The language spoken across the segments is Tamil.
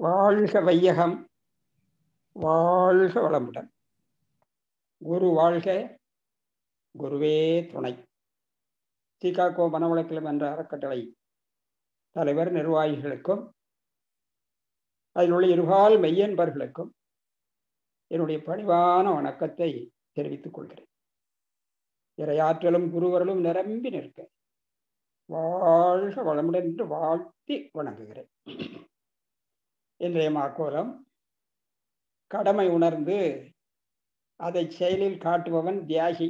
வாழ்க வையகம் வாழ்க வளமுடன் குரு வாழ்க குருவே துணை தீகாக்கோ மனவளக்கிலம் என்ற அறக்கட்டளை தலைவர் நிர்வாகிகளுக்கும் அதில் உள்ள இருபால் மெய்யன்பர்களுக்கும் என்னுடைய பணிவான வணக்கத்தை தெரிவித்துக் கொள்கிறேன் இறையாற்றலும் குருவர்களும் நிரம்பி நிற்க வாழ்க வளமுடன் என்று வாழ்த்தி வணங்குகிறேன் இன்றைய மாக்கோலம் கடமை உணர்ந்து அதை செயலில் காட்டுபவன் தியாகி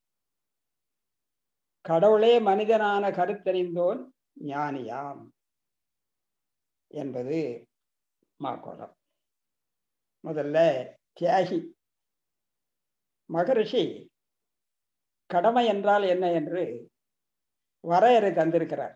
கடவுளே மனிதனான கருத்தறிந்தோன் ஞானியாம் என்பது மாக்கோலம் முதல்ல தியாகி மகரிஷி கடமை என்றால் என்ன என்று வரையறை தந்திருக்கிறார்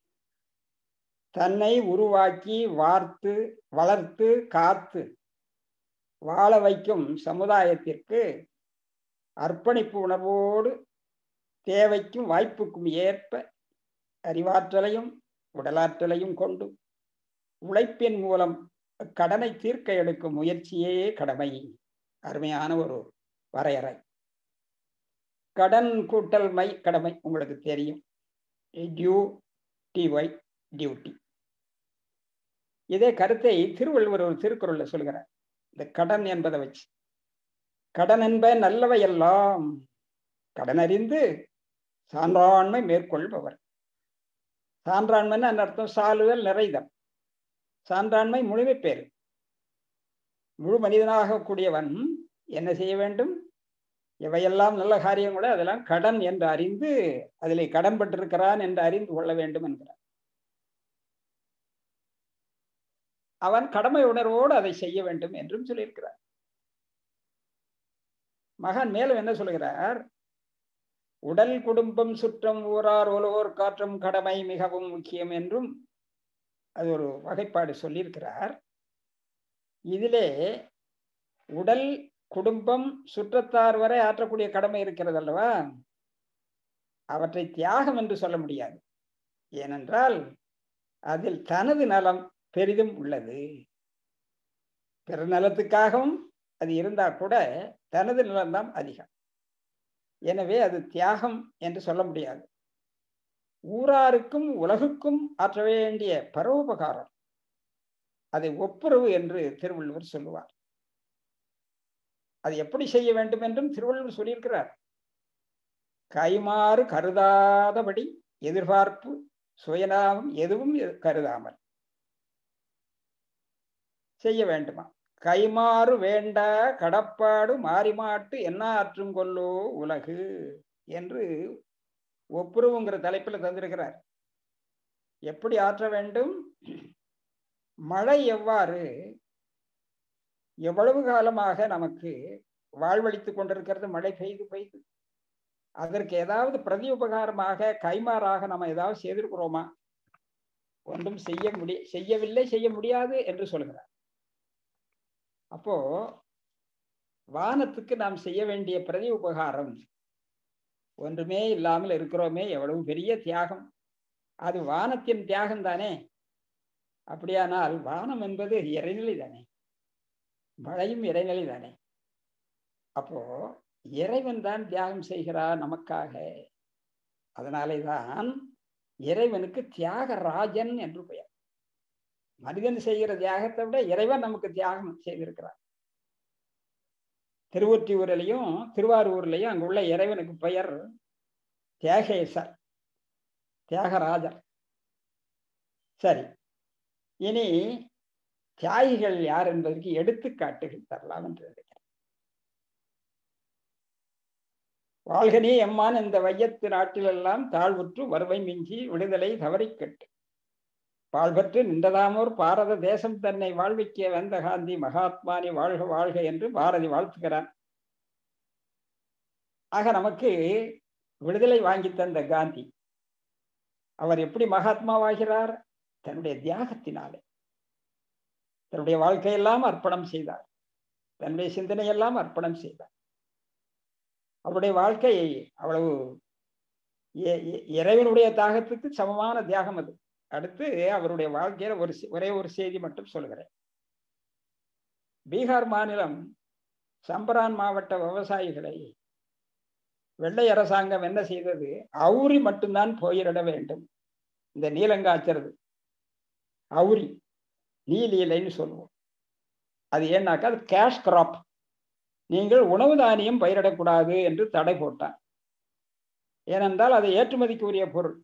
தன்னை உருவாக்கி வார்த்து வளர்த்து காத்து வாழ வைக்கும் சமுதாயத்திற்கு அர்ப்பணிப்பு உணர்வோடு தேவைக்கும் வாய்ப்புக்கும் ஏற்ப அறிவாற்றலையும் உடலாற்றலையும் கொண்டு உழைப்பின் மூலம் கடனை தீர்க்க எடுக்கும் முயற்சியே கடமை அருமையான ஒரு வரையறை கடன் கூட்டல் மை கடமை உங்களுக்கு தெரியும் டியூ டிஒய் டியூட்டி இதே கருத்தை திருவள்ளுவர் ஒரு திருக்குறள்ல சொல்கிறார் இந்த கடன் என்பதை வச்சு கடன் என்ப நல்லவை எல்லாம் கடன் அறிந்து சான்றாண்மை மேற்கொள்பவர் சான்றாண்மைன்னு அந்த அர்த்தம் சாலுதல் நிறைதல் சான்றாண்மை முழுமை பேர் முழு மனிதனாக கூடியவன் என்ன செய்ய வேண்டும் இவையெல்லாம் நல்ல காரியம் கூட அதெல்லாம் கடன் என்று அறிந்து அதில் கடன் பட்டிருக்கிறான் என்று அறிந்து கொள்ள வேண்டும் என்கிறார் அவன் கடமை உணர்வோடு அதை செய்ய வேண்டும் என்றும் சொல்லியிருக்கிறார் மகன் மேலும் என்ன சொல்கிறார் உடல் குடும்பம் சுற்றம் ஊரார் ஒலோர் காற்றும் கடமை மிகவும் முக்கியம் என்றும் அது ஒரு வகைப்பாடு சொல்லியிருக்கிறார் இதிலே உடல் குடும்பம் சுற்றத்தார் வரை ஆற்றக்கூடிய கடமை இருக்கிறது அல்லவா அவற்றை தியாகம் என்று சொல்ல முடியாது ஏனென்றால் அதில் தனது நலம் பெரிதும் உள்ளது பிற நலத்துக்காகவும் அது இருந்தா கூட தனது நலம்தான் அதிகம் எனவே அது தியாகம் என்று சொல்ல முடியாது ஊராருக்கும் உலகுக்கும் ஆற்ற வேண்டிய பரோபகாரம் அதை ஒப்புரவு என்று திருவள்ளுவர் சொல்லுவார் அது எப்படி செய்ய வேண்டும் என்றும் திருவள்ளுவர் சொல்லியிருக்கிறார் கைமாறு கருதாதபடி எதிர்பார்ப்பு சுயலாபம் எதுவும் கருதாமல் செய்ய வேண்டுமா கைமாறு வேண்ட கடப்பாடு மாறிமாட்டு என்ன ஆற்றும் கொல்லோ உலகு என்று ஒப்புரவுங்கிற தலைப்பில் தந்திருக்கிறார் எப்படி ஆற்ற வேண்டும் மழை எவ்வாறு எவ்வளவு காலமாக நமக்கு வாழ்வழித்துக் கொண்டிருக்கிறது மழை பெய்து பெய்து அதற்கு ஏதாவது பிரதி உபகாரமாக கைமாறாக நம்ம ஏதாவது செய்திருக்கிறோமா ஒன்றும் செய்ய முடிய செய்யவில்லை செய்ய முடியாது என்று சொல்கிறார் அப்போ வானத்துக்கு நாம் செய்ய வேண்டிய பிரதி உபகாரம் ஒன்றுமே இல்லாமல் இருக்கிறோமே எவ்வளவு பெரிய தியாகம் அது வானத்தின் தியாகம் தானே அப்படியானால் வானம் என்பது இறைநிலை தானே மழையும் இறைநிலை தானே அப்போ இறைவன் தான் தியாகம் செய்கிறார் நமக்காக அதனாலே தான் இறைவனுக்கு தியாகராஜன் என்று பெயர் மனிதன் செய்கிற தியாகத்தை விட இறைவன் நமக்கு தியாகம் செய்திருக்கிறார் திருவொற்றியூரிலையும் திருவாரூர்லையும் அங்குள்ள இறைவனுக்கு பெயர் தியாகேசர் தியாகராஜர் சரி இனி தியாகிகள் யார் என்பதற்கு எடுத்துக்காட்டுகள் தரலாம் என்று நினைக்கிறேன் வாழ்கனே எம்மான் இந்த வையத்து நாட்டிலெல்லாம் தாழ்வுற்று வறுமை மிஞ்சி விடுதலை தவறிக்கட்டு பாழ்பற்று நின்றதாமோர் பாரத தேசம் தன்னை வாழ்விக்க வந்த காந்தி மகாத்மானி வாழ்க வாழ்க என்று பாரதி வாழ்த்துகிறார் ஆக நமக்கு விடுதலை வாங்கி தந்த காந்தி அவர் எப்படி மகாத்மாவாகிறார் தன்னுடைய தியாகத்தினாலே தன்னுடைய வாழ்க்கையெல்லாம் அர்ப்பணம் செய்தார் தன்னுடைய சிந்தனையெல்லாம் அர்ப்பணம் செய்தார் அவருடைய வாழ்க்கை அவ்வளவு இறைவனுடைய தியாகத்துக்கு சமமான தியாகம் அது அடுத்து அவருடைய வாழ்க்கையில ஒரு ஒரே ஒரு செய்தி மட்டும் சொல்கிறேன் பீகார் மாநிலம் சம்பரான் மாவட்ட விவசாயிகளை வெள்ளை அரசாங்கம் என்ன செய்தது அவுரி மட்டும்தான் போயிட வேண்டும் இந்த நீலங்காய்ச்சறது அவுரி நீலீலைன்னு சொல்லுவோம் அது ஏன்னாக்கா அது கேஷ் கிராப் நீங்கள் உணவு தானியம் பயிரிடக்கூடாது என்று தடை போட்டான் ஏனென்றால் அது ஏற்றுமதிக்கு உரிய பொருள்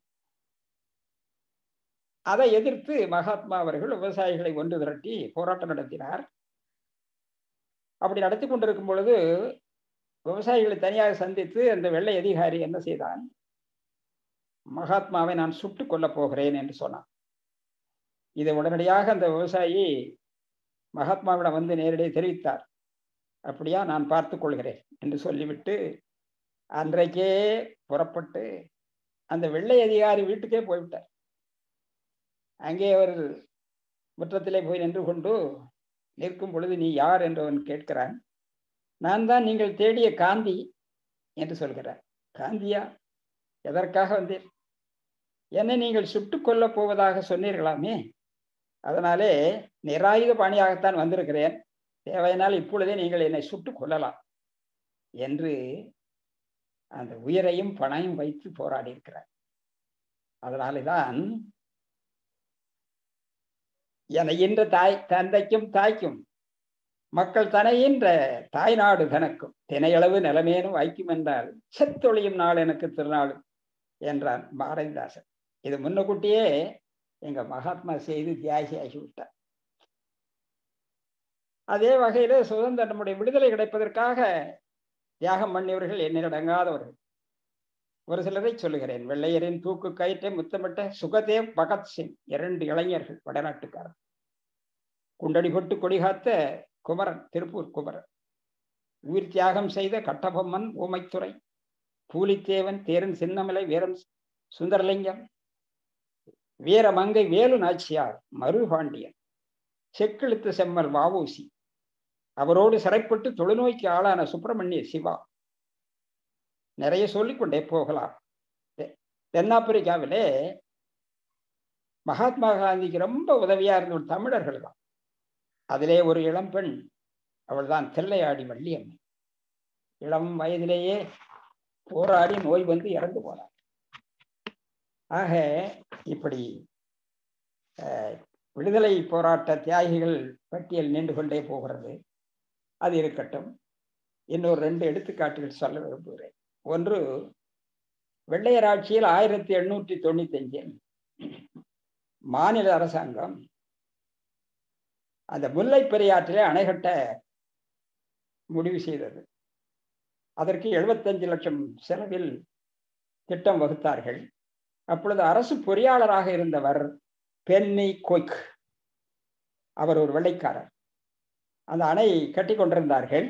அதை எதிர்த்து மகாத்மா அவர்கள் விவசாயிகளை ஒன்று திரட்டி போராட்டம் நடத்தினார் அப்படி நடத்தி கொண்டிருக்கும் பொழுது விவசாயிகளை தனியாக சந்தித்து அந்த வெள்ளை அதிகாரி என்ன செய்தான் மகாத்மாவை நான் சுட்டுக் கொல்லப் போகிறேன் என்று சொன்னான் இதை உடனடியாக அந்த விவசாயி மகாத்மாவிடம் வந்து நேரடியாக தெரிவித்தார் அப்படியா நான் பார்த்து கொள்கிறேன் என்று சொல்லிவிட்டு அன்றைக்கே புறப்பட்டு அந்த வெள்ளை அதிகாரி வீட்டுக்கே போய்விட்டார் அங்கே அவர் முற்றத்திலே போய் நின்று கொண்டு நிற்கும் பொழுது நீ யார் என்று அவன் கேட்கிறான் நான் தான் நீங்கள் தேடிய காந்தி என்று சொல்கிறார் காந்தியா எதற்காக வந்தீர் என்னை நீங்கள் சுட்டுக் கொல்லப் போவதாக சொன்னீர்களாமே அதனாலே நிராயுத பாணியாகத்தான் வந்திருக்கிறேன் தேவையினால் இப்பொழுதே நீங்கள் என்னை சுட்டுக் கொள்ளலாம் என்று அந்த உயிரையும் பணையும் வைத்து போராடி இருக்கிறார் அதனாலே தான் என இன்ற தாய் தந்தைக்கும் தாய்க்கும் மக்கள் தனையின்ற தாய் நாடு தனக்கும் தினையளவு நிலமேனும் வைக்கும் என்றால் செத்தொழியும் நாள் எனக்கு திருநாள் என்றான் பாரதிதாசன் இது முன்னக்கூட்டியே எங்க மகாத்மா செய்து தியாகி ஆகிவிட்டார் அதே வகையில சுதந்திர நம்முடைய விடுதலை கிடைப்பதற்காக தியாகம் பண்ணியவர்கள் எண்ணிலடங்காதவர்கள் ஒரு சிலரை சொல்லுகிறேன் வெள்ளையரின் தூக்கு கயிற்றை முத்தமிட்ட சுகதேவ் பகத்சிங் இரண்டு இளைஞர்கள் வடநாட்டுக்காரர் குண்டடி கொட்டு கொடிகாத்த குமரன் திருப்பூர் குமரன் உயிர் தியாகம் செய்த கட்டபொம்மன் ஊமைத்துறை பூலித்தேவன் தேரன் சின்னமலை வீரன் சுந்தரலிங்கம் வீரமங்கை வேலு நாச்சியார் மருபாண்டியன் செக்கிழுத்த செம்மல் வாவூசி அவரோடு சிறைப்பட்டு தொழுநோய்க்கு ஆளான சுப்பிரமணிய சிவா நிறைய சொல்லிக்கொண்டே போகலாம் தென்னாப்பிரிக்காவிலே மகாத்மா காந்திக்கு ரொம்ப உதவியா இருந்த ஒரு தமிழர்கள் தான் அதிலே ஒரு இளம்பெண் அவள் தான் தில்லையாடி வள்ளியம்மை இளம் வயதிலேயே போராடி நோய் வந்து இறந்து போனார் ஆக இப்படி விடுதலை போராட்ட தியாகிகள் பட்டியல் நீண்டு கொண்டே போகிறது அது இருக்கட்டும் இன்னொரு ரெண்டு எடுத்துக்காட்டுகள் சொல்ல விரும்புகிறேன் ஒன்று வெள்ளையர் ஆட்சியில் ஆயிரத்தி எண்ணூற்றி தொண்ணூத்தி அஞ்சில் மாநில அரசாங்கம் அந்த முல்லை பெரியாற்றிலே அணை கட்ட முடிவு செய்தது அதற்கு எழுபத்தஞ்சு லட்சம் செலவில் திட்டம் வகுத்தார்கள் அப்பொழுது அரசு பொறியாளராக இருந்தவர் பென்னி கொய்க் அவர் ஒரு வெள்ளைக்காரர் அந்த அணை கட்டி கொண்டிருந்தார்கள்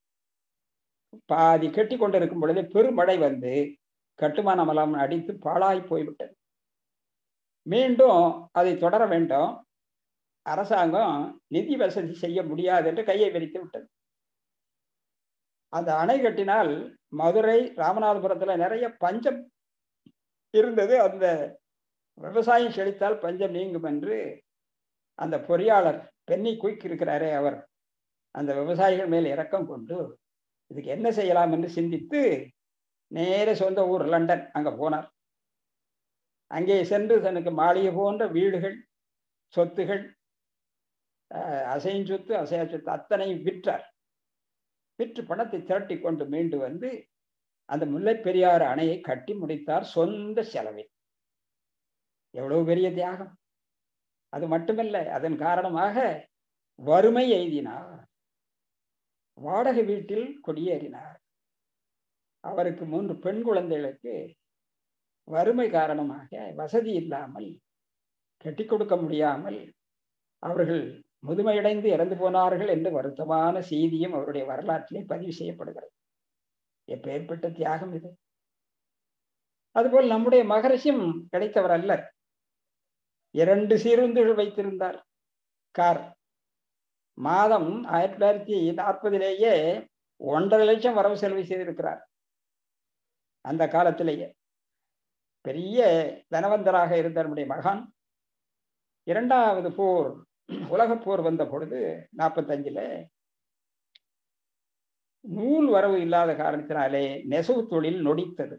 பாதி கட்டி கொண்டிருக்கும் பொழுது பெருமழை வந்து கட்டுமானம் எல்லாம் அடித்து பாழாய் போய்விட்டது மீண்டும் அதை தொடர வேண்டும் அரசாங்கம் நிதி வசதி செய்ய முடியாது என்று கையை விரித்து விட்டது அந்த அணை கட்டினால் மதுரை ராமநாதபுரத்துல நிறைய பஞ்சம் இருந்தது அந்த விவசாயம் செழித்தால் பஞ்சம் நீங்கும் என்று அந்த பொறியாளர் பென்னி குயிக் இருக்கிறாரே அவர் அந்த விவசாயிகள் மேல் இரக்கம் கொண்டு இதுக்கு என்ன செய்யலாம் என்று சிந்தித்து நேர சொந்த ஊர் லண்டன் அங்க போனார் அங்கே சென்று தனக்கு மாளிகை போன்ற வீடுகள் சொத்துகள் அசையும் சொத்து அசையா சொத்து அத்தனையும் விற்றார் விற்று பணத்தை திரட்டி கொண்டு மீண்டு வந்து அந்த முல்லை பெரியாறு அணையை கட்டி முடித்தார் சொந்த செலவில் எவ்வளவு பெரிய தியாகம் அது மட்டுமல்ல அதன் காரணமாக வறுமை எய்தினார் வாடகை வீட்டில் குடியேறினார் அவருக்கு மூன்று பெண் குழந்தைகளுக்கு வறுமை காரணமாக வசதி இல்லாமல் கட்டி கொடுக்க முடியாமல் அவர்கள் முதுமையடைந்து இறந்து போனார்கள் என்று வருத்தமான செய்தியும் அவருடைய வரலாற்றிலே பதிவு செய்யப்படுகிறது எப்பேற்பட்ட தியாகம் இது அதுபோல் நம்முடைய மகரிஷியும் கிடைத்தவர் அல்லர் இரண்டு சீருந்துகள் வைத்திருந்தார் கார் மாதம் ஆயிரத்தி தொள்ளாயிரத்தி நாற்பதிலேயே ஒன்றரை லட்சம் வரவு செலவு செய்திருக்கிறார் அந்த காலத்திலேயே பெரிய தனவந்தராக இருந்த நம்முடைய மகான் இரண்டாவது போர் உலகப் போர் வந்த பொழுது நாற்பத்தஞ்சுல நூல் வரவு இல்லாத காரணத்தினாலே நெசவு தொழில் நொடித்தது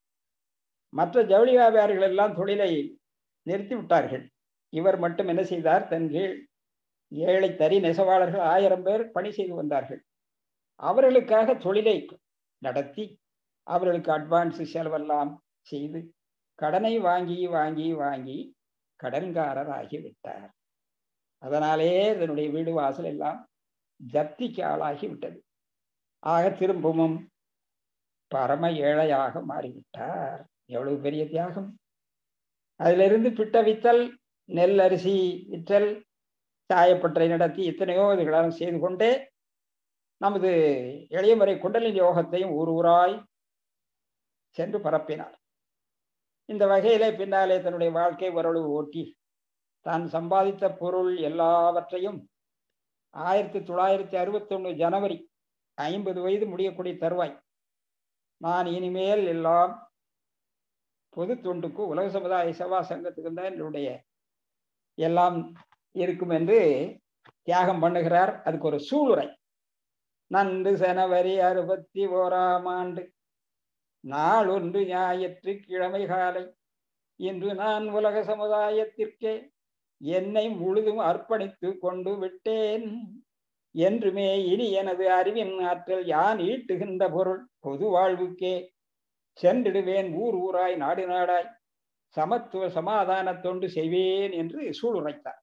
மற்ற ஜவுளி வியாபாரிகள் எல்லாம் தொழிலை நிறுத்தி விட்டார்கள் இவர் மட்டும் என்ன செய்தார் தன் கீழ் ஏழை தறி நெசவாளர்கள் ஆயிரம் பேர் பணி செய்து வந்தார்கள் அவர்களுக்காக தொழிலை நடத்தி அவர்களுக்கு அட்வான்ஸ் செலவெல்லாம் செய்து கடனை வாங்கி வாங்கி வாங்கி கடன்காரர் ஆகிவிட்டார் அதனாலே இதனுடைய வீடு வாசல் எல்லாம் ஜப்திக்கு ஆளாகி விட்டது ஆக திரும்பவும் பரம ஏழையாக மாறிவிட்டார் எவ்வளவு பெரிய தியாகம் அதிலிருந்து பிட்ட வித்தல் நெல் அரிசி விற்றல் சாயப்பட்டறை நடத்தி எத்தனையோ இதுகளெல்லாம் செய்து கொண்டே நமது எளியமுறை குண்டலின் யோகத்தையும் ஊர் ஊராய் சென்று பரப்பினார் இந்த வகையிலே பின்னாலே தன்னுடைய வாழ்க்கை ஓரளவு ஓட்டி தான் சம்பாதித்த பொருள் எல்லாவற்றையும் ஆயிரத்தி தொள்ளாயிரத்தி அறுபத்தி ஒன்று ஜனவரி ஐம்பது வயது முடியக்கூடிய தருவாய் நான் இனிமேல் எல்லாம் பொது தொண்டுக்கு உலக சமுதாய சபா சங்கத்துக்கு தான் என்னுடைய எல்லாம் இருக்கும் என்று தியாகம் பண்ணுகிறார் அதுக்கு ஒரு சூளுரை நன்று ஜனவரி அறுபத்தி ஓராம் ஆண்டு நாள் ஒன்று ஞாயிற்று கிழமை காலை இன்று நான் உலக சமுதாயத்திற்கே என்னை முழுதும் அர்ப்பணித்து கொண்டு விட்டேன் என்றுமே இனி எனது அறிவின் ஆற்றல் யான் ஈட்டுகின்ற பொருள் பொது வாழ்வுக்கே சென்றிடுவேன் ஊர் ஊராய் நாடு நாடாய் சமத்துவ சமாதான தொண்டு செய்வேன் என்று சூளுரைத்தார்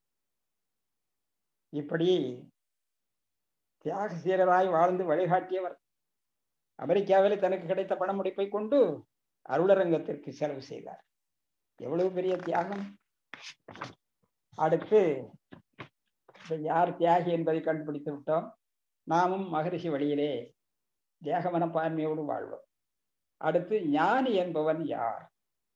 இப்படி தியாகசீரராய் வாழ்ந்து வழிகாட்டியவர் அமெரிக்காவிலே தனக்கு கிடைத்த பண முடிப்பை கொண்டு அருளரங்கத்திற்கு செலவு செய்தார் எவ்வளவு பெரிய தியாகம் அடுத்து யார் தியாகி என்பதை கண்டுபிடித்து விட்டோம் நாமும் மகரிஷி வழியிலே தியாக மனப்பான்மையோடு வாழ்வோம் அடுத்து ஞானி என்பவன் யார்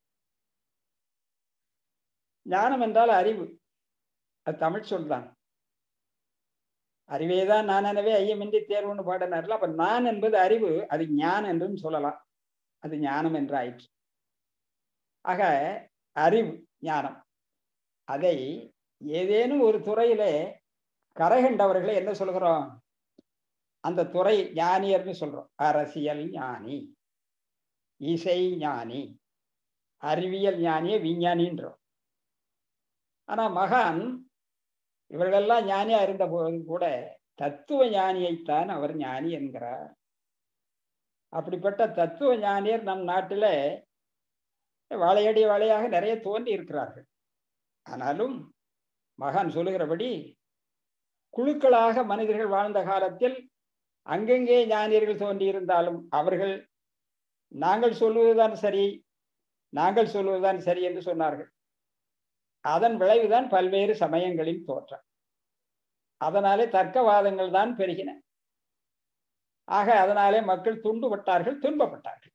ஞானம் என்றால் அறிவு அது தமிழ் சொல்தான் அறிவேதான் நான் எனவே ஐயமின்றி தேர்வுன்னு பாடினார்ல அப்ப நான் என்பது அறிவு அது ஞானம் என்றும் சொல்லலாம் அது ஞானம் என்று ஆயிற்று ஆக அறிவு ஞானம் அதை ஏதேனும் ஒரு துறையிலே கரைகண்டவர்களை என்ன சொல்கிறோம் அந்த துறை ஞானியர்னு சொல்றோம் அரசியல் ஞானி இசை ஞானி அறிவியல் ஞானிய விஞ்ஞானின்றோம் ஆனா மகான் இவர்களெல்லாம் ஞானியா இருந்த போது கூட தத்துவ ஞானியைத்தான் அவர் ஞானி என்கிறார் அப்படிப்பட்ட தத்துவ ஞானியர் நம் நாட்டில வாழையடி வாழையாக நிறைய தோன்றி இருக்கிறார்கள் ஆனாலும் மகான் சொல்லுகிறபடி குழுக்களாக மனிதர்கள் வாழ்ந்த காலத்தில் அங்கங்கே ஞானியர்கள் தோன்றியிருந்தாலும் அவர்கள் நாங்கள் சொல்லுவதுதான் சரி நாங்கள் சொல்லுவதுதான் சரி என்று சொன்னார்கள் அதன் விளைவுதான் பல்வேறு சமயங்களின் தோற்றம் அதனாலே தர்க்கவாதங்கள் தான் பெருகின ஆக அதனாலே மக்கள் துண்டுபட்டார்கள் துன்பப்பட்டார்கள்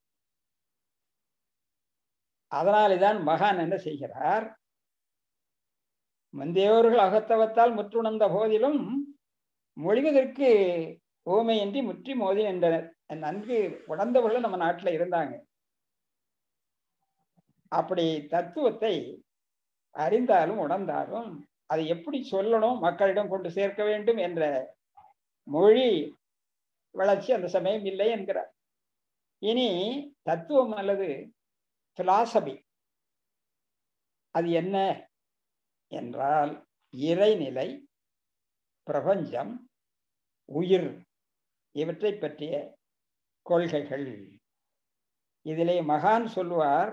அதனாலே தான் மகான் என்ன செய்கிறார் முந்தையோர்கள் அகத்தவத்தால் முற்றுணர்ந்த போதிலும் மொழிவதற்கு ஓமையின்றி முற்றி மோதி என்றனர் நன்கு உணர்ந்தவர்கள் நம்ம நாட்டில் இருந்தாங்க அப்படி தத்துவத்தை அறிந்தாலும் உணர்ந்தாலும் அதை எப்படி சொல்லணும் மக்களிடம் கொண்டு சேர்க்க வேண்டும் என்ற மொழி வளர்ச்சி அந்த சமயம் இல்லை என்கிறார் இனி தத்துவம் அல்லது பிலாசபி அது என்ன என்றால் இறைநிலை பிரபஞ்சம் உயிர் இவற்றை பற்றிய கொள்கைகள் இதிலே மகான் சொல்லுவார்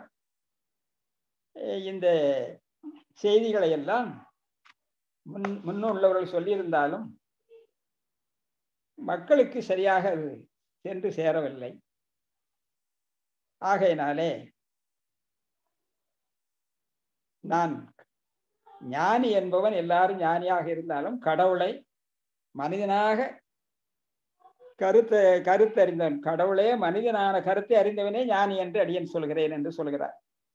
இந்த செய்திகளை எல்லாம் முன் முன்னுள்ளவர்கள் சொல்லியிருந்தாலும் மக்களுக்கு சரியாக அது சென்று சேரவில்லை ஆகையினாலே நான் ஞானி என்பவன் எல்லாரும் ஞானியாக இருந்தாலும் கடவுளை மனிதனாக கருத்தை கருத்தறிந்தவன் கடவுளே மனிதனான கருத்தை அறிந்தவனே ஞானி என்று அடியன் சொல்கிறேன் என்று சொல்கிறார்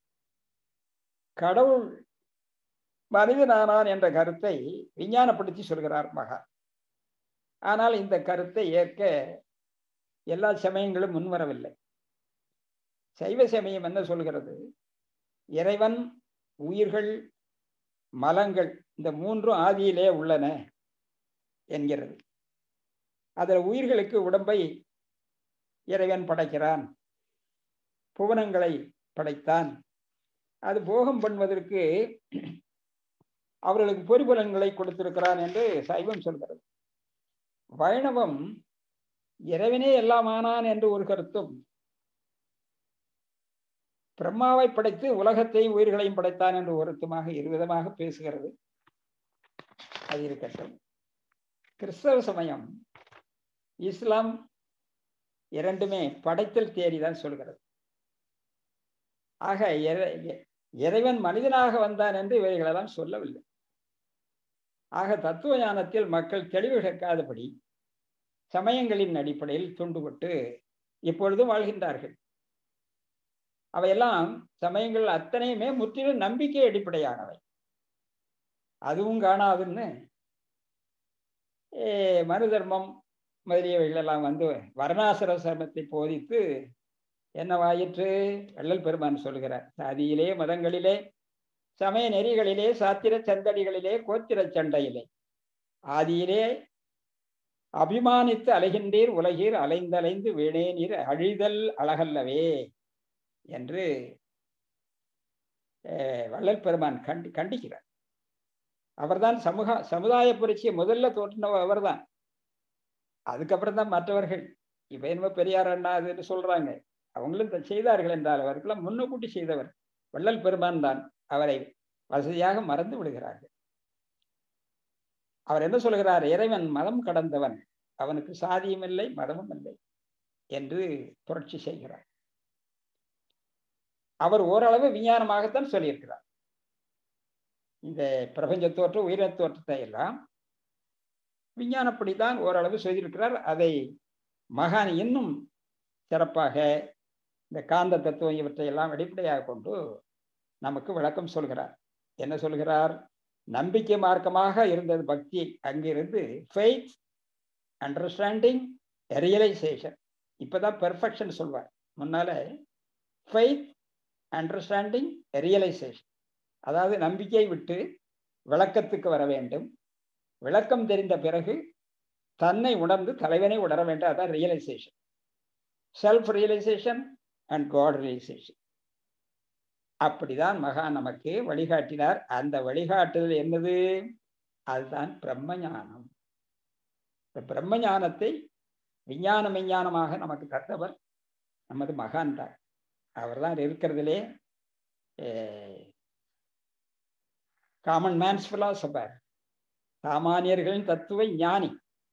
கடவுள் மனிதனானான் என்ற கருத்தை விஞ்ஞானப்படுத்தி சொல்கிறார் மகா ஆனால் இந்த கருத்தை ஏற்க எல்லா சமயங்களும் முன்வரவில்லை சைவ சமயம் என்ன சொல்கிறது இறைவன் உயிர்கள் மலங்கள் இந்த மூன்றும் ஆதியிலே உள்ளன என்கிறது அதில் உயிர்களுக்கு உடம்பை இறைவன் படைக்கிறான் புவனங்களை படைத்தான் அது போகம் பண்ணுவதற்கு அவர்களுக்கு பொறிபுலன்களை கொடுத்திருக்கிறான் என்று சைவம் சொல்கிறது வைணவம் இறைவனே எல்லாமானான் என்று ஒரு கருத்தும் பிரம்மாவை படைத்து உலகத்தையும் உயிர்களையும் படைத்தான் என்று ஒருத்தமாக இருவிதமாக பேசுகிறது அது இருக்கட்டும் கிறிஸ்தவ சமயம் இஸ்லாம் இரண்டுமே படைத்தல் தேடி தான் சொல்கிறது ஆக இறைவன் மனிதனாக வந்தான் என்று இவைகளெல்லாம் சொல்லவில்லை ஆக தத்துவ ஞானத்தில் மக்கள் தெளிவு கேட்காதபடி சமயங்களின் அடிப்படையில் துண்டுபட்டு இப்பொழுதும் வாழ்கின்றார்கள் அவையெல்லாம் சமயங்கள் அத்தனையுமே முற்றிலும் நம்பிக்கை அடிப்படையானவை அதுவும் காணாதுன்னு மனு தர்மம் முதலியவைகள் எல்லாம் வந்து வர்ணாசிர சர்மத்தை போதித்து என்னவாயிற்று வள்ளல் பெருமான் சொல்கிறார் சாதியிலே மதங்களிலே சமய நெறிகளிலே சாத்திர சந்தடிகளிலே கோத்திர சண்டையிலே ஆதியிலே அபிமானித்து அலைகின்றீர் உலகீர் அலைந்தலைந்து வீணே நீர் அழிதல் அழகல்லவே என்று வள்ளல் பெருமான் கண்டி கண்டிக்கிறார் அவர்தான் சமூக சமுதாய புரட்சியை முதல்ல தோற்றினவர் அவர்தான் அதுக்கப்புறம் தான் மற்றவர்கள் இப்ப என்னமோ பெரியார் அண்ணா அதுன்னு சொல்றாங்க அவங்களும் செய்தார்கள் என்றால் அவருக்கெல்லாம் முன்னுக்கூட்டி செய்தவர் வள்ளல் பெருமான் தான் அவரை வசதியாக மறந்து விடுகிறார்கள் அவர் என்ன சொல்கிறார் இறைவன் மதம் கடந்தவன் அவனுக்கு சாதியும் இல்லை மதமும் இல்லை என்று புரட்சி செய்கிறார் அவர் ஓரளவு விஞ்ஞானமாகத்தான் சொல்லியிருக்கிறார் இந்த பிரபஞ்ச தோற்றம் உயிர தோற்றத்தை எல்லாம் விஞ்ஞானப்படிதான் ஓரளவு செய்திருக்கிறார் அதை மகான் இன்னும் சிறப்பாக இந்த காந்த தத்துவம் இவற்றை எல்லாம் அடிப்படையாக கொண்டு நமக்கு விளக்கம் சொல்கிறார் என்ன சொல்கிறார் நம்பிக்கை மார்க்கமாக இருந்தது பக்தி அங்கிருந்து ஃபெய்த் அண்டர்ஸ்டாண்டிங் ரியலைசேஷன் இப்போதான் பெர்ஃபெக்ஷன் சொல்வார் முன்னால ஃபெய்த் அண்டர்ஸ்டாண்டிங் ரியலைசேஷன் அதாவது நம்பிக்கை விட்டு விளக்கத்துக்கு வர வேண்டும் விளக்கம் தெரிந்த பிறகு தன்னை உணர்ந்து தலைவனை உணர வேண்டும் அதான் realization self realization and god realization அப்படிதான் மகான் நமக்கு வழிகாட்டினார் அந்த வழிகாட்டுதல் என்னது அதுதான் பிரம்ம ஞானம் இந்த பிரம்ம ஞானத்தை விஞ்ஞான விஞ்ஞானமாக நமக்கு தந்தவர் நமது மகான் தான் அவர் தான் இருக்கிறதுலே காமன் மேன்ஸ் பிலாசபர் சாமானியர்களின் தத்துவ ஞானி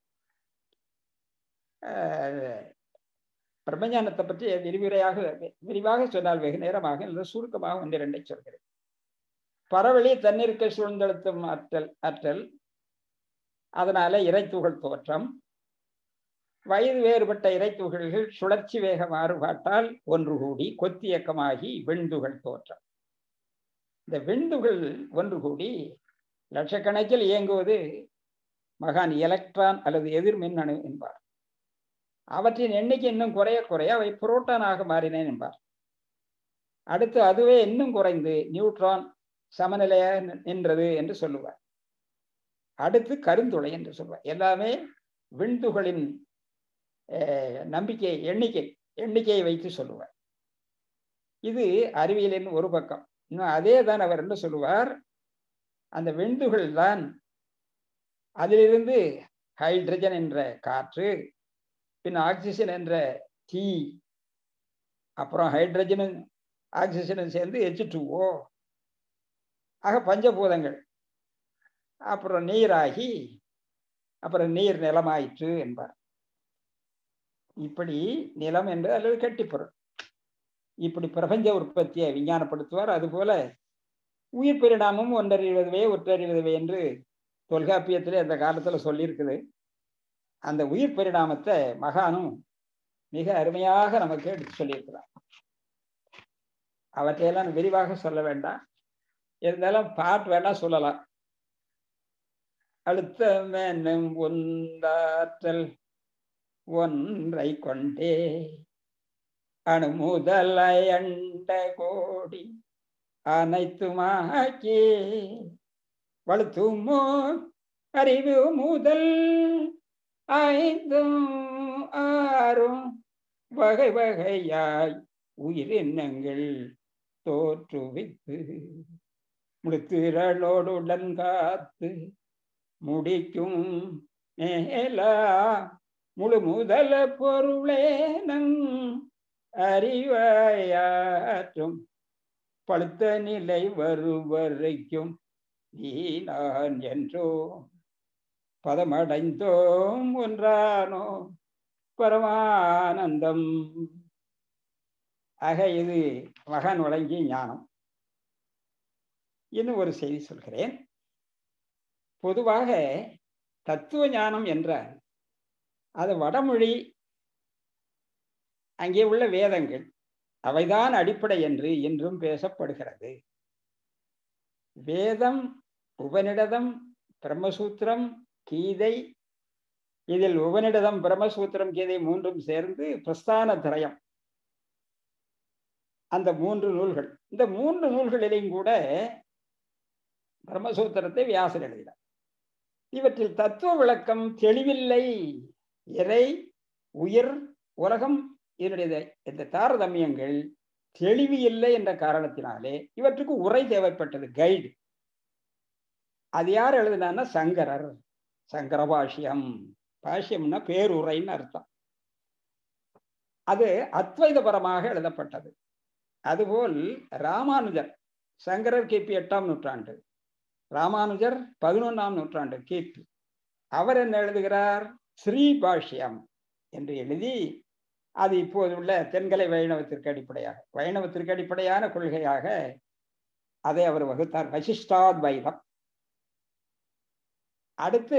பிரம்மஞானத்தை பற்றி விரிவுரையாக விரிவாக சொன்னால் வெகு நேரமாக இல்லை சுருக்கமாக ஒன்று இரண்டை சொல்கிறேன் பரவழி தன்னிருக்க சூழ்ந்தெழுத்தும் ஆற்றல் ஆற்றல் அதனால இறைத்துகள் தோற்றம் வயது வேறுபட்ட இறைத்துகள்கள் சுழற்சி வேக மாறுபாட்டால் ஒன்று கூடி கொத்தியக்கமாகி விண்துகள் தோற்றம் இந்த விண்துகள் ஒன்று கூடி லட்சக்கணக்கில் இயங்குவது மகான் எலக்ட்ரான் அல்லது எதிர்மின் அணு என்பார் அவற்றின் எண்ணிக்கை இன்னும் குறைய குறைய அவை புரோட்டானாக மாறினேன் என்பார் அடுத்து அதுவே இன்னும் குறைந்து நியூட்ரான் சமநிலைய நின்றது என்று சொல்லுவார் அடுத்து கருந்துளை என்று சொல்வார் எல்லாமே விண்துகளின் நம்பிக்கை எண்ணிக்கை எண்ணிக்கையை வைத்து சொல்லுவார் இது அறிவியலின் ஒரு பக்கம் இன்னும் அதே தான் அவர் என்ன சொல்லுவார் அந்த விண்துகள் தான் அதிலிருந்து ஹைட்ரஜன் என்ற காற்று பின் ஆக்சிஜன் என்ற தீ அப்புறம் ஹைட்ரஜனும் ஆக்சிஜனும் சேர்ந்து எச் டூஓ ஆக பஞ்சபூதங்கள் அப்புறம் நீராகி அப்புறம் நீர் நிலமாயிற்று என்பார் இப்படி நிலம் என்பது அல்லது கட்டிப்பொருள் இப்படி பிரபஞ்ச உற்பத்தியை விஞ்ஞானப்படுத்துவார் அதுபோல உயிர் பரிணாமம் ஒன்றறிவதுவே ஒற்றறிவதுவே என்று தொல்காப்பியத்திலே அந்த காலத்தில் சொல்லியிருக்குது அந்த உயிர் பரிணாமத்தை மகானும் மிக அருமையாக நமக்கு எடுத்து சொல்லியிருக்கிறார் அவற்றையெல்லாம் விரிவாக சொல்ல வேண்டாம் இருந்தாலும் பாட்டு வேணா சொல்லலாம் அழுத்தமெனும் ஒந்தாற்றல் ஒன்றை கொண்டே அணுமுதலை அண்ட கோடி அனைத்துமாக்கி வலுத்துமோ அறிவு முதல் ஐந்தும் ஆறும் வகை வகையாய் உயிரினங்கள் தோற்றுவித்து முழுத்திரளோடுடன் காத்து முடிக்கும் மேலா முழு முதல பொருளே நங் அறிவாயாற்றும் பழுத்த நிலை வருவரைக்கும் நீ நான் என்றோ பதமடைந்தோம் ஒன்றானோ பரமானந்தம் ஆக இது மகான் வழங்கிய ஞானம் இன்னும் ஒரு செய்தி சொல்கிறேன் பொதுவாக தத்துவ ஞானம் என்றால் அது வடமொழி அங்கே உள்ள வேதங்கள் அவைதான் அடிப்படை என்று இன்றும் பேசப்படுகிறது வேதம் உபநிடதம் பிரம்மசூத்திரம் கீதை இதில் உபநிடதம் பிரம்மசூத்திரம் கீதை மூன்றும் சேர்ந்து பிரஸ்தான திரயம் அந்த மூன்று நூல்கள் இந்த மூன்று நூல்களிலையும் கூட பிரம்மசூத்திரத்தை வியாசர் எழுதினார் இவற்றில் தத்துவ விளக்கம் தெளிவில்லை இறை உயிர் உலகம் இதனுடைய இந்த தாரதமியங்கள் தெளிவு இல்லை என்ற காரணத்தினாலே இவற்றுக்கு உரை தேவைப்பட்டது கைடு அது யார் எழுதினான்னா சங்கரர் சங்கர பாஷ்யம் பாஷ்யம்னா பேருரைன்னு அர்த்தம் அது அத்வைதபரமாக எழுதப்பட்டது அதுபோல் ராமானுஜர் சங்கரர் கிபி எட்டாம் நூற்றாண்டு ராமானுஜர் பதினொன்றாம் நூற்றாண்டு கிபி அவர் என்ன எழுதுகிறார் ஸ்ரீ பாஷ்யம் என்று எழுதி அது இப்போது உள்ள தென்கலை வைணவத்திற்கு அடிப்படையாக வைணவத்திற்கு அடிப்படையான கொள்கையாக அதை அவர் வகுத்தார் வசிஷ்டாத்வைதம் அடுத்து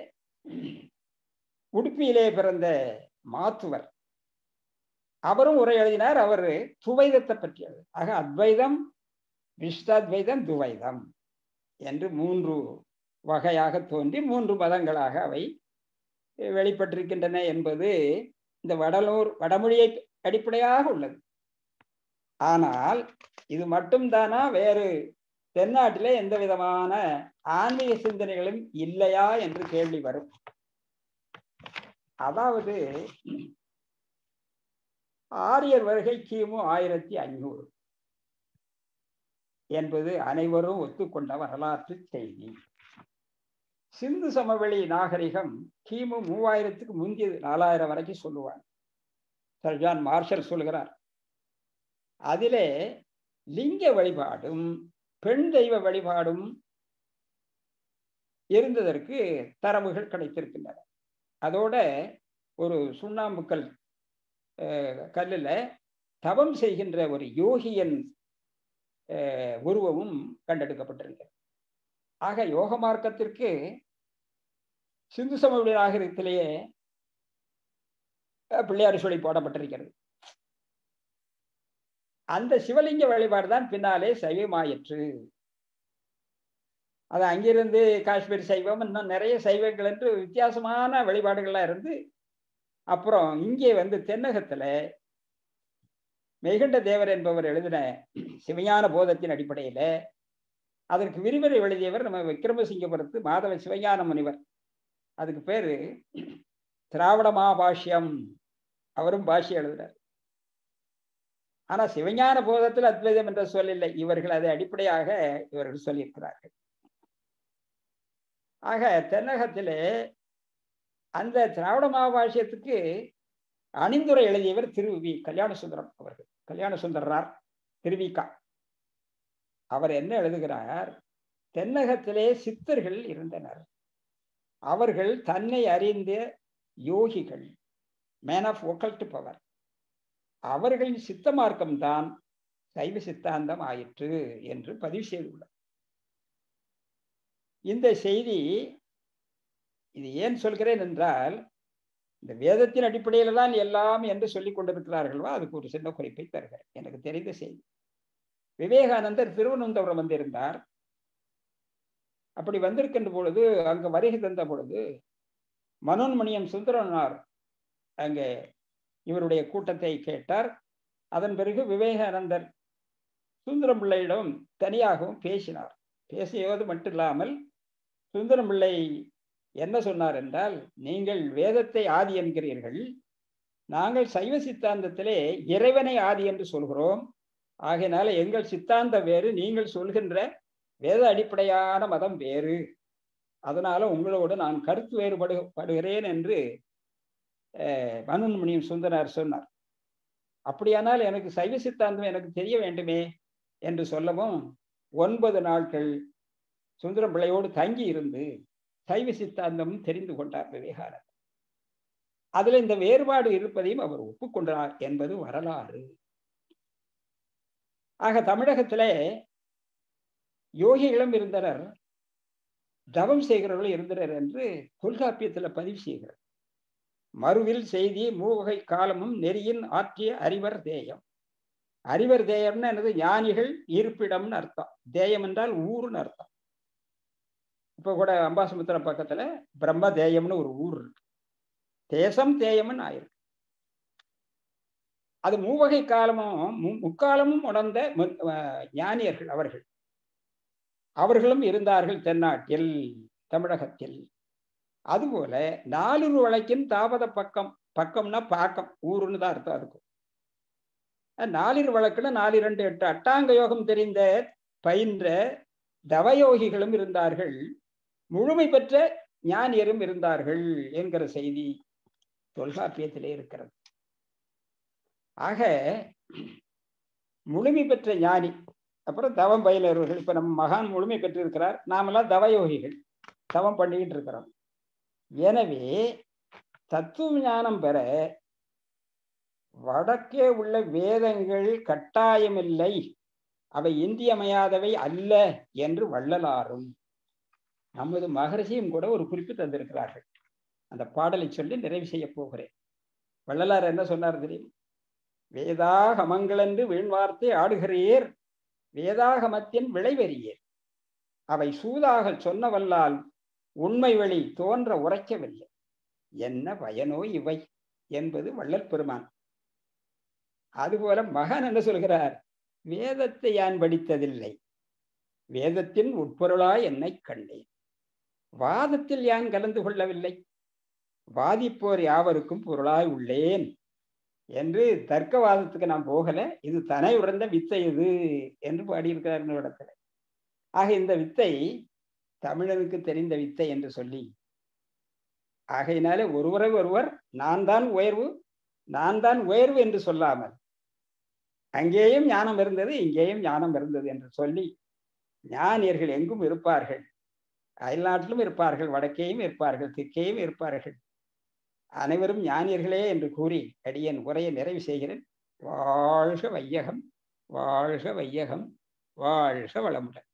உடுப்பியிலே பிறந்த மாத்துவர் அவரும் உரை எழுதினார் அவர் துவைதத்தை பற்றி ஆக அத்வைதம் விஷ்டாத்வைதம் துவைதம் என்று மூன்று வகையாக தோன்றி மூன்று மதங்களாக அவை வெளிப்பட்டிருக்கின்றன என்பது இந்த வடலூர் வடமொழியை அடிப்படையாக உள்ளது ஆனால் இது மட்டும்தானா வேறு தென்னாட்டிலே எந்த விதமான ஆன்மீக சிந்தனைகளும் இல்லையா என்று கேள்வி வரும் அதாவது ஆரியர் வருகை கிமு ஆயிரத்தி ஐநூறு என்பது அனைவரும் ஒத்துக்கொண்ட வரலாற்று செய்தி சிந்து சமவெளி நாகரிகம் கிமு மூவாயிரத்துக்கு முந்தியது நாலாயிரம் வரைக்கும் சொல்லுவாங்க சர்ஜான் மார்ஷல் சொல்கிறார் அதிலே லிங்க வழிபாடும் பெண் தெய்வ வழிபாடும் இருந்ததற்கு தரவுகள் கிடைத்திருக்கின்றன அதோட ஒரு சுண்ணாம்புக்கல் கல்லில் தவம் செய்கின்ற ஒரு யோகியன் உருவமும் கண்டெடுக்கப்பட்டிருக்கிறது ஆக யோக மார்க்கத்திற்கு சிந்து சமவெளி நாகரிகத்திலேயே பிள்ளையார் சொல்லி போடப்பட்டிருக்கிறது அந்த சிவலிங்க வழிபாடு தான் பின்னாலே சைவமாயிற்று அது அங்கிருந்து காஷ்மீர் சைவம் இன்னும் நிறைய சைவங்கள் என்று வித்தியாசமான வழிபாடுகள்லாம் இருந்து அப்புறம் இங்கே வந்து தென்னகத்துல மெய்கண்ட தேவர் என்பவர் எழுதின சிவஞான போதத்தின் அடிப்படையில அதற்கு விரிவுரை எழுதியவர் நம்ம விக்ரமசிங்கபுரத்து மாதவ சிவஞான முனிவர் அதுக்கு பேரு திராவிட மாபாஷ்யம் அவரும் பாஷ்யம் எழுதுறார் ஆனா சிவஞான போதத்தில் அத்வைதம் என்ற சொல் இல்லை இவர்கள் அதை அடிப்படையாக இவர்கள் சொல்லியிருக்கிறார்கள் ஆக தென்னகத்திலே அந்த திராவிட மாபாஷ்யத்துக்கு அணிந்துரை எழுதியவர் திரு வி கல்யாண சுந்தரம் அவர்கள் கல்யாண சுந்தரரார் திருவிக்கா அவர் என்ன எழுதுகிறார் தென்னகத்திலே சித்தர்கள் இருந்தனர் அவர்கள் தன்னை அறிந்த யோகிகள் மேன் ஆஃப் ஒக்கல்ட் பவர் அவர்களின் சித்த மார்க்கம்தான் சைவ சித்தாந்தம் ஆயிற்று என்று பதிவு செய்துள்ளார் இந்த செய்தி இது ஏன் சொல்கிறேன் என்றால் இந்த வேதத்தின் அடிப்படையில் தான் எல்லாம் என்று சொல்லிக் கொண்டிருக்கிறார்களோ அதுக்கு ஒரு சின்ன குறிப்பை தருகிறேன் எனக்கு தெரிந்த செய்தி விவேகானந்தர் திருவனந்தபுரம் வந்திருந்தார் அப்படி வந்திருக்கின்ற பொழுது அங்கு வருகை தந்த பொழுது மனோன்மணியம் சுந்தரனார் அங்கே இவருடைய கூட்டத்தை கேட்டார் அதன் பிறகு விவேகானந்தர் சுந்தரம் பிள்ளையிடம் தனியாகவும் பேசினார் பேசியது மட்டும் இல்லாமல் சுந்தரம் பிள்ளை என்ன சொன்னார் என்றால் நீங்கள் வேதத்தை ஆதி என்கிறீர்கள் நாங்கள் சைவ சித்தாந்தத்திலே இறைவனை ஆதி என்று சொல்கிறோம் ஆகையினால எங்கள் சித்தாந்தம் வேறு நீங்கள் சொல்கின்ற வேத அடிப்படையான மதம் வேறு அதனால உங்களோடு நான் கருத்து வேறுபடு படுகிறேன் என்று மனுன்மணியும் சுந்தரார் சொன்னார் அப்படியானால் எனக்கு சைவ சித்தாந்தம் எனக்கு தெரிய வேண்டுமே என்று சொல்லவும் ஒன்பது நாட்கள் சுந்தரம் பிள்ளையோடு தங்கி இருந்து சைவ சித்தாந்தம் தெரிந்து கொண்டார் விவேகானந்தர் அதுல இந்த வேறுபாடு இருப்பதையும் அவர் ஒப்புக்கொண்டார் என்பது வரலாறு ஆக தமிழகத்திலே யோகிகளும் இருந்தனர் தவம் செய்கிறவர்கள் இருந்தனர் என்று தொல்காப்பியத்துல பதிவு செய்கிறார் மறுவில் செய்தி மூவகை காலமும் நெறியின் ஆற்றிய அறிவர் தேயம் அறிவர் தேயம்னு என்னது ஞானிகள் இருப்பிடம்னு அர்த்தம் தேயம் என்றால் ஊருன்னு அர்த்தம் இப்ப கூட அம்பாசமுத்திரம் பக்கத்துல பிரம்ம தேயம்னு ஒரு ஊர் இருக்கு தேசம் தேயம்னு ஆயிருக்கு அது மூவகை காலமும் முக்காலமும் உணர்ந்த ஞானியர்கள் அவர்கள் அவர்களும் இருந்தார்கள் தென்னாட்டில் தமிழகத்தில் அதுபோல நாலூறு வழக்கின் தாபத பக்கம் பக்கம்னா பாக்கம் ஊருன்னு தான் அர்த்தம் இருக்கும் நாலிரு வழக்குல நாலு இரண்டு எட்டு அட்டாங்க யோகம் தெரிந்த பயின்ற தவயோகிகளும் இருந்தார்கள் முழுமை பெற்ற ஞானியரும் இருந்தார்கள் என்கிற செய்தி தொல்காப்பியத்திலே இருக்கிறது ஆக முழுமை பெற்ற ஞானி அப்புறம் தவம் பயிலவர்கள் இப்ப நம்ம மகான் முழுமை பெற்றிருக்கிறார் நாமெல்லாம் தவயோகிகள் தவம் பண்ணிக்கிட்டு இருக்கிறோம் எனவே தத்துவ ஞானம் பெற வடக்கே உள்ள வேதங்கள் கட்டாயமில்லை அவை இன்றியமையாதவை அல்ல என்று வள்ளலாரும் நமது மகரிஷியும் கூட ஒரு குறிப்பு தந்திருக்கிறார்கள் அந்த பாடலை சொல்லி நிறைவு செய்ய போகிறேன் வள்ளலார் என்ன சொன்னார் தெரியும் வேதாகமங்களென்று வீண்வார்த்தை ஆடுகிறீர் வேதாகமத்தின் விளைவெறியேர் அவை சூதாக சொன்னவல்லால் உண்மை வழி தோன்ற உரைக்கவில்லை என்ன பயனோ இவை என்பது வள்ளல் பெருமான் அதுபோல மகன் என்ன சொல்கிறார் வேதத்தை யான் படித்ததில்லை வேதத்தின் உட்பொருளாய் என்னை கண்டேன் வாதத்தில் யான் கலந்து கொள்ளவில்லை வாதிப்போர் யாவருக்கும் பொருளாய் உள்ளேன் என்று தர்க்கவாதத்துக்கு நான் போகல இது தனை உறந்த வித்தை இது என்று பாடியிருக்கிறார் இடத்துல ஆக இந்த வித்தை தமிழனுக்கு தெரிந்த வித்தை என்று சொல்லி ஆகையினாலே ஒருவரை ஒருவர் நான் தான் உயர்வு நான் தான் உயர்வு என்று சொல்லாமல் அங்கேயும் ஞானம் இருந்தது இங்கேயும் ஞானம் இருந்தது என்று சொல்லி ஞானியர்கள் எங்கும் இருப்பார்கள் அயல்நாட்டிலும் இருப்பார்கள் வடக்கேயும் இருப்பார்கள் தெற்கேயும் இருப்பார்கள் அனைவரும் ஞானியர்களே என்று கூறி அடியன் உரையை நிறைவு செய்கிறேன் வாழ்க வையகம் வாழ்க வையகம் வாழ்க வளமுடன்